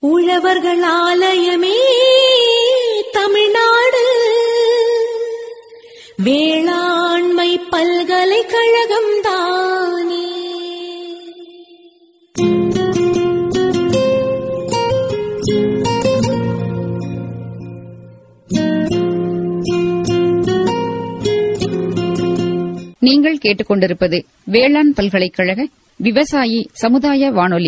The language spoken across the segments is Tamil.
உழவர்கள் ஆலயமே தமிழ்நாடு வேளாண்மை பல்கலைக்கழகம் தானே நீங்கள் கேட்டுக்கொண்டிருப்பது வேளாண் பல்கலைக்கழக விவசாயி சமுதாய வானொலி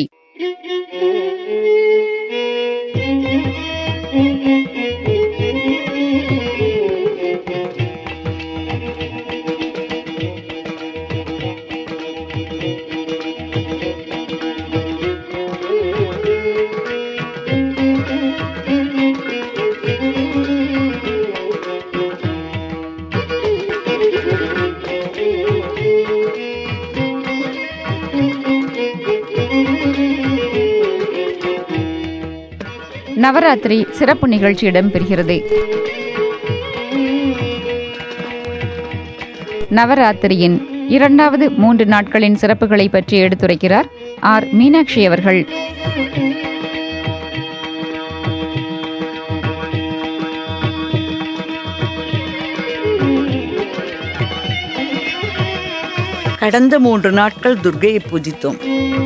நவராத்திரி சிறப்பு நிகழ்ச்சி இடம்பெறுகிறது நவராத்திரியின் இரண்டாவது மூன்று நாட்களின் சிறப்புகளை பற்றி எடுத்துரைக்கிறார் ஆர் மீனாட்சி அவர்கள் கடந்த மூன்று நாட்கள் துர்க்கையை பூஜித்தோம்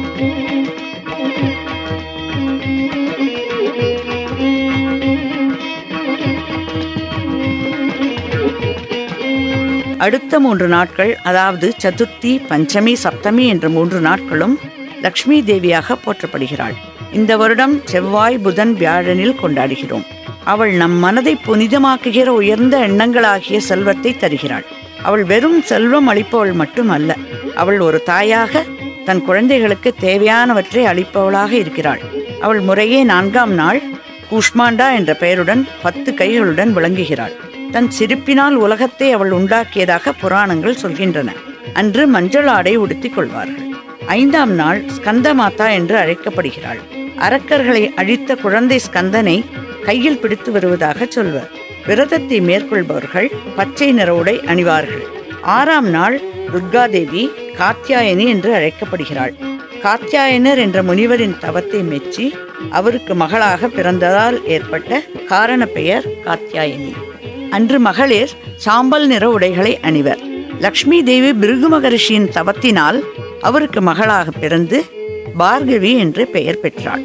அடுத்த மூன்று நாட்கள் அதாவது சதுர்த்தி பஞ்சமி சப்தமி என்ற மூன்று நாட்களும் லக்ஷ்மி தேவியாக போற்றப்படுகிறாள் இந்த வருடம் செவ்வாய் புதன் வியாழனில் கொண்டாடுகிறோம் அவள் நம் மனதை புனிதமாக்குகிற உயர்ந்த எண்ணங்களாகிய செல்வத்தை தருகிறாள் அவள் வெறும் செல்வம் அளிப்பவள் மட்டுமல்ல அவள் ஒரு தாயாக தன் குழந்தைகளுக்கு தேவையானவற்றை அளிப்பவளாக இருக்கிறாள் அவள் முறையே நான்காம் நாள் கூஷ்மாண்டா என்ற பெயருடன் பத்து கைகளுடன் விளங்குகிறாள் தன் சிரிப்பினால் உலகத்தை அவள் உண்டாக்கியதாக புராணங்கள் சொல்கின்றன அன்று மஞ்சள் ஆடை உடுத்திக் கொள்வார்கள் ஐந்தாம் நாள் ஸ்கந்தமாதா என்று அழைக்கப்படுகிறாள் அரக்கர்களை அழித்த குழந்தை ஸ்கந்தனை கையில் பிடித்து வருவதாக சொல்வர் விரதத்தை மேற்கொள்பவர்கள் பச்சை நிற உடை அணிவார்கள் ஆறாம் நாள் துர்காதேவி காத்தியாயனி என்று அழைக்கப்படுகிறாள் காத்தியாயனர் என்ற முனிவரின் தவத்தை மெச்சி அவருக்கு மகளாக பிறந்ததால் ஏற்பட்ட காரண பெயர் காத்தியாயனி அன்று மகளிர் சாம்பல் நிற உடைகளை அணிவர் லக்ஷ்மி தேவி பிருகு மகரிஷியின் தவத்தினால் அவருக்கு மகளாக பிறந்து பார்கவி என்று பெயர் பெற்றாள்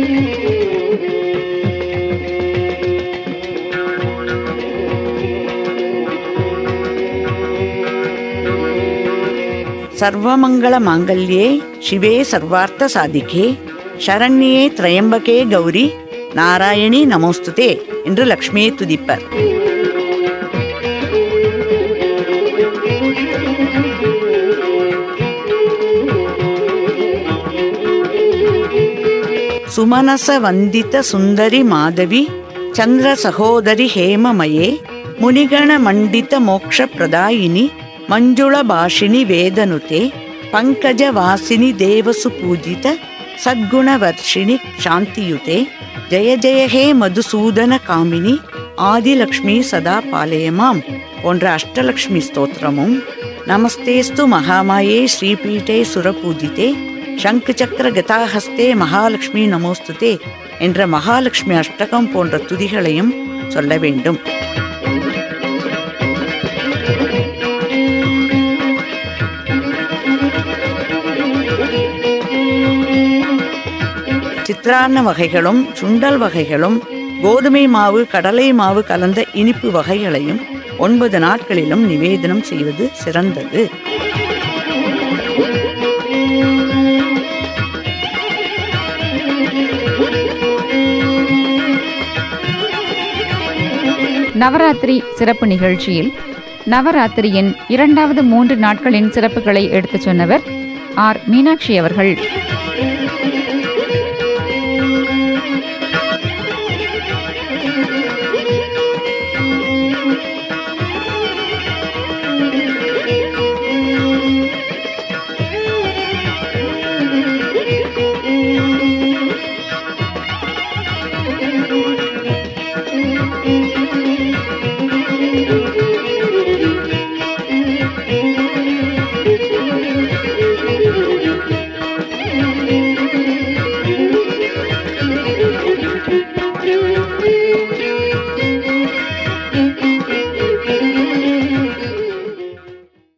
சர்வமங்கள மாங்கல்யே சிவே சர்வார்த்த சாதிக்கே சரண்யே திரையம்பகே கௌரி நாராயணி நமோஸ்துதே என்று லக்ஷ்மியை துதிப்பர் ಸುಮನಸ ವಂದಿತ ಸುಂದರಿ ಮಾಧವಿ ಚಂದ್ರ ಸಹೋದರಿ ಹೇಮಮಯೇ ಮುನಿಗಣ ಮಂಡಿತ ಮೋಕ್ಷ ಪ್ರದಾಯಿನಿ ಮಂಜುಳ ಭಾಷಿಣಿ ವೇದನುತೆ ಪಂಕಜ ವಾಸಿನಿ ದೇವಸು ಪೂಜಿತ ಸದ್ಗುಣವರ್ಷಿಣಿ ಶಾಂತಿಯುತೆ ಜಯ ಜಯ ಹೇ மதுசூதன காமினி ஆதிலக்ஷ்மி சதா பாலயமாம் போன்ற அஷ்டலக்ஷ்மி ஸ்தோத்திரமும் நமஸ்தேஸ்து மகாமாயே ஸ்ரீபீட்டே சுரபூஜிதே சங்கு சக்கர கதாஹஸ்தே மகாலட்சுமி நமோஸ்துதே என்ற மகாலட்சுமி அஷ்டகம் போன்ற துதிகளையும் சொல்ல வேண்டும் சித்ராண்ண வகைகளும் சுண்டல் வகைகளும் கோதுமை மாவு கடலை மாவு கலந்த இனிப்பு வகைகளையும் ஒன்பது நாட்களிலும் நிவேதனம் செய்வது சிறந்தது நவராத்திரி சிறப்பு நிகழ்ச்சியில் நவராத்திரியின் இரண்டாவது மூன்று நாட்களின் சிறப்புகளை எடுத்துச் சொன்னவர் ஆர் மீனாட்சி அவர்கள்